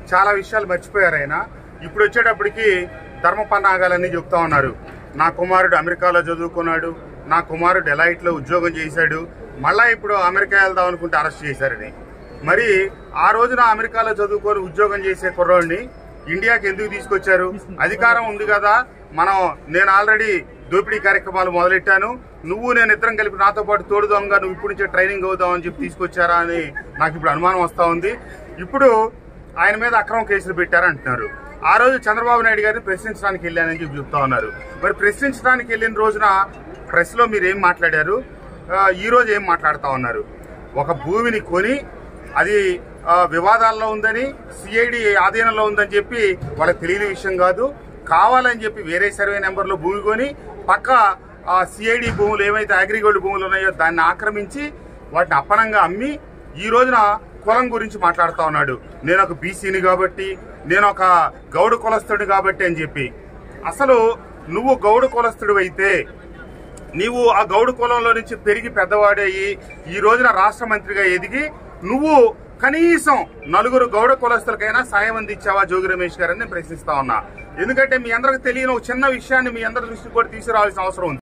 చాలా విషయాలు మర్చిపోయారు ఆయన ఇప్పుడు వచ్చేటప్పటికి ధర్మ పన్నాగాలన్నీ చెప్తా ఉన్నారు నా కుమారుడు అమెరికాలో చదువుకున్నాడు నా కుమారుడు డెలైట్ లో ఉద్యోగం చేశాడు మళ్ళా ఇప్పుడు అమెరికా వెళ్దాం అనుకుంటే అరెస్ట్ చేశారని మరి ఆ రోజున అమెరికాలో చదువుకొని ఉద్యోగం చేసే కుర్రోడిని ఇండియాకి ఎందుకు తీసుకొచ్చారు అధికారం ఉంది కదా మనం నేను ఆల్రెడీ దోపిడీ కార్యక్రమాలు మొదలెట్టాను నువ్వు నేను ఇద్దరం కలిపి నాతో పాటు తోడు దొంగ నువ్వు ఇప్పుడు నుంచే ట్రైనింగ్ అవుదాం అని చెప్పి తీసుకొచ్చారా అని నాకు ఇప్పుడు అనుమానం వస్తా ఉంది ఇప్పుడు ఆయన మీద అక్రమ కేసులు పెట్టారంటున్నారు ఆ రోజు చంద్రబాబు నాయుడు గారిని ప్రశ్నించడానికి వెళ్ళానని చెప్పి చెప్తా ఉన్నారు మరి ప్రశ్నించడానికి వెళ్ళిన రోజున ప్రెస్ లో మీరు ఏం మాట్లాడారు ఆ, ఈ రోజు ఏం మాట్లాడుతా ఉన్నారు ఒక భూమిని కొని అది ఆ, వివాదాల్లో ఉందని సిఐడి ఆధీనంలో ఉందని చెప్పి వాళ్ళకి తెలియని విషయం కాదు కావాలని చెప్పి వేరే సర్వే నెంబర్లో భూమి కొని పక్క సిఐడి భూములు ఏవైతే అగ్రిగోల్డ్ భూములు ఉన్నాయో దాన్ని ఆక్రమించి వాటిని అప్పనంగా అమ్మి ఈ రోజున కులం గురించి మాట్లాడుతా ఉన్నాడు నేను ఒక బీసీని కాబట్టి నేను ఒక గౌడు కులస్తుడు కాబట్టి అని చెప్పి అసలు నువ్వు గౌడు కులస్తుడు అయితే నీవు ఆ గౌడు కులంలో నుంచి పెరిగి పెద్దవాడయ్యి ఈ రోజున రాష్ట్ర మంత్రిగా ఎదిగి నువ్వు కనీసం నలుగురు గౌడ కులస్తులకైనా సాయం అందించావా జోగి రమేష్ గారని నేను ప్రశ్నిస్తా ఉన్నా ఎందుకంటే మీ అందరికి తెలియని ఒక చిన్న విషయాన్ని మీ అందరి దృష్టికి కూడా తీసుకురావాల్సిన అవసరం ఉంది